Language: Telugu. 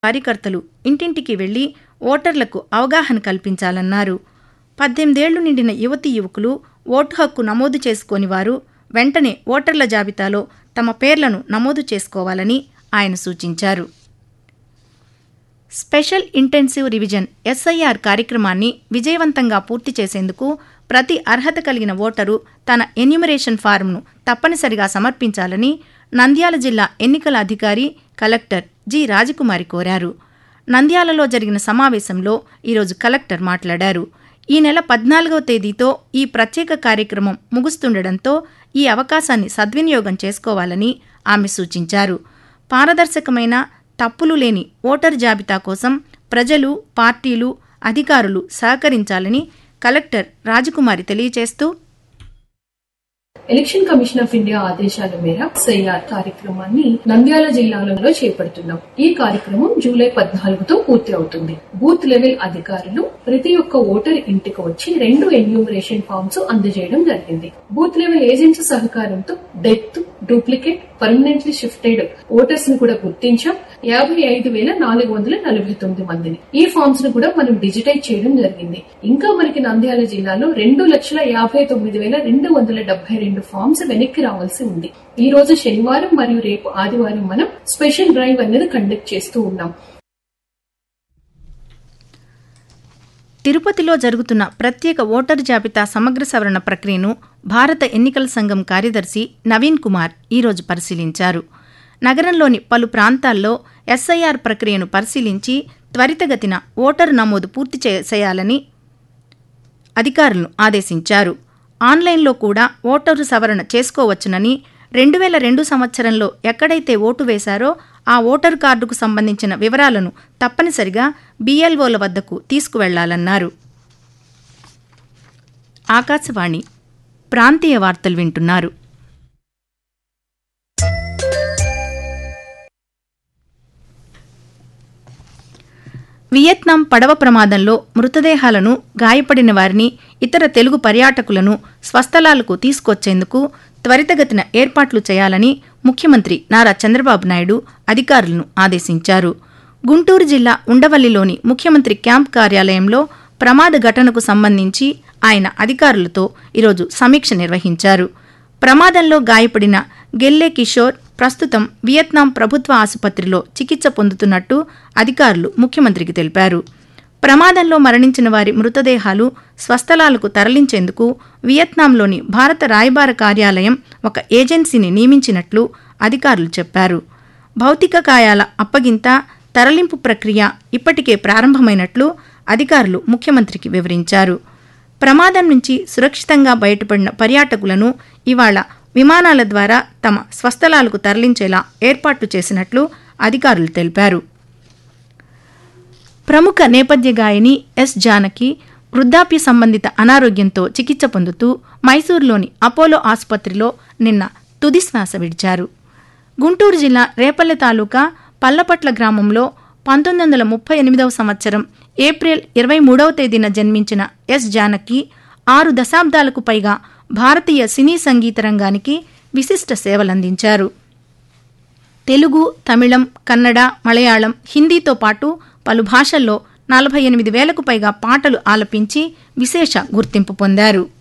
కార్యకర్తలు ఇంటింటికి వెళ్లి ఓటర్లకు అవగాహన కల్పించాలన్నారు పద్దెనిమిదేళ్లు నిండిన యువతీ యువకులు ఓటు హక్కు నమోదు చేసుకోని వారు వెంటనే ఓటర్ల జాబితాలో తమ పేర్లను నమోదు చేసుకోవాలని ఆయన సూచించారు స్పెషల్ ఇంటెన్సివ్ రివిజన్ ఎస్ఐఆర్ కార్యక్రమాన్ని విజయవంతంగా పూర్తి చేసేందుకు ప్రతి అర్హత కలిగిన ఓటరు తన ఎన్యుమరేషన్ ఫారంను తప్పనిసరిగా సమర్పించాలని నంద్యాల జిల్లా ఎన్నికల అధికారి కలెక్టర్ జి రాజకుమారి కోరారు నంద్యాలలో జరిగిన సమావేశంలో ఈరోజు కలెక్టర్ మాట్లాడారు ఈ నెల పద్నాలుగవ తేదీతో ఈ ప్రత్యేక కార్యక్రమం ముగుస్తుండటంతో ఈ అవకాశాన్ని సద్వినియోగం చేసుకోవాలని ఆమె సూచించారు పారదర్శకమైన తప్పులు లేని ఓటర్ జాబితా కోసం ప్రజలు పార్టీలు అధికారులు సహకరించాలని కలెక్టర్ రాజకుమారి తెలియజేస్తూ ఎలక్షన్ కమిషన్ ఆఫ్ ఇండియా ఆదేశాల మేర సైఆర్ కార్యక్రమాన్ని నంద్యాల జిల్లాలలో చేపడుతున్నాం ఈ కార్యక్రమం జూలై పద్నాలుగుతో పూర్తి అవుతుంది బూత్ లెవెల్ అధికారులు ప్రతి ఒక్క ఓటర్ ఇంటికి వచ్చి రెండు ఎన్యూమరేషన్ ఫామ్స్ అందజేయడం జరిగింది బూత్ లెవెల్ ఏజెంట్స్ సహకారంతో death duplicate permanently shifted voters ని కూడా గుర్తించాం యాభై ఐదు వేల నాలుగు వందల నలభై తొమ్మిది మందిని ఈ ఫామ్స్ ను కూడా మనం డిజిటైజ్ చేయడం జరిగింది ఇంకా మనకి నంద్యాల జిల్లాలో రెండు లక్షల యాభై తొమ్మిది వేల రెండు వందల డెబ్బై రెండు ఫామ్స్ వెనక్కి రావాల్సి ఉంది ఈ రోజు శనివారం మరియు రేపు ఆదివారం మనం స్పెషల్ డ్రైవ్ అనేది కండక్ట్ చేస్తూ ఉన్నాం తిరుపతిలో జరుగుతున్న ప్రత్యేక ఓటర్ జాబితా సమగ్ర సవరణ ప్రక్రియను భారత ఎన్నికల సంఘం కార్యదర్శి నవీన్ కుమార్ ఈరోజు పరిశీలించారు నగరంలోని పలు ప్రాంతాల్లో ఎస్ఐఆర్ ప్రక్రియను పరిశీలించి త్వరితగతిన ఓటరు నమోదు పూర్తి చేయాలని అధికారులను ఆదేశించారు ఆన్లైన్లో కూడా ఓటరు సవరణ చేసుకోవచ్చునని రెండు వేల రెండు సంవత్సరంలో ఎక్కడైతే ఓటు వేశారో ఆ ఓటరు కార్డుకు సంబంధించిన వివరాలను తప్పనిసరిగా బీఎల్ఓల వద్దకు తీసుకువెళ్లాలన్నారు ఆకాశవాణి ప్రాంతీయ వార్తలు వింటున్నారు వియత్నాం పడవ ప్రమాదంలో మృతదేహాలను గాయపడిన వారిని ఇతర తెలుగు పర్యాటకులను స్వస్థలాలకు తీసుకొచ్చేందుకు త్వరితగతిన ఏర్పాట్లు చేయాలని ముఖ్యమంత్రి నారా చంద్రబాబు నాయుడు అధికారులను ఆదేశించారు గుంటూరు జిల్లా ఉండవల్లిలోని ముఖ్యమంత్రి క్యాంప్ కార్యాలయంలో ప్రమాద ఘటనకు సంబంధించి ఆయన అధికారులతో ఈరోజు సమీక్ష నిర్వహించారు ప్రమాదంలో గాయపడిన గెల్లే కిషోర్ ప్రస్తుతం వియత్నాం ప్రభుత్వ ఆసుపత్రిలో చికిత్స పొందుతున్నట్టు అధికారులు ముఖ్యమంత్రికి తెలిపారు ప్రమాదంలో మరణించిన వారి మృతదేహాలు స్వస్థలాలకు తరలించేందుకు వియత్నాంలోని భారత రాయబార కార్యాలయం ఒక ఏజెన్సీని నియమించినట్లు అధికారులు చెప్పారు భౌతిక కాయాల అప్పగింత తరలింపు ప్రక్రియ ఇప్పటికే ప్రారంభమైనట్లు అధికారులు ముఖ్యమంత్రికి వివరించారు ప్రమాదం నుంచి సురక్షితంగా బయటపడిన పర్యాటకులను ఇవాళ విమానాల ద్వారా తమ స్వస్థలాలకు తరలించేలా ఏర్పాట్లు చేసినట్లు అధికారులు తెలిపారు ప్రముఖ నేపథ్య గాయని ఎస్ జానకి వృద్ధాప్య సంబంధిత అనారోగ్యంతో చికిత్స పొందుతూ మైసూరులోని అపోలో ఆసుపత్రిలో నిన్న తుది శ్వాస విడిచారు గుంటూరు జిల్లా రేపల్లె తాలూకా పల్లపట్ల గ్రామంలో పంతొమ్మిది వందల ముప్పై ఎనిమిదవ సంవత్సరం ఏప్రిల్ ఇరవై మూడవ తేదీన జన్మించిన ఎస్ జానకి ఆరు దశాబ్దాలకు పైగా భారతీయ సినీ సంగీత రంగానికి విశిష్ట సేవలందించారు తెలుగు తమిళం కన్నడ మలయాళం హిందీతో పాటు పలు భాషల్లో నలభై ఎనిమిది వేలకు పైగా పాటలు ఆలపించి విశేష గుర్తింపు పొందారు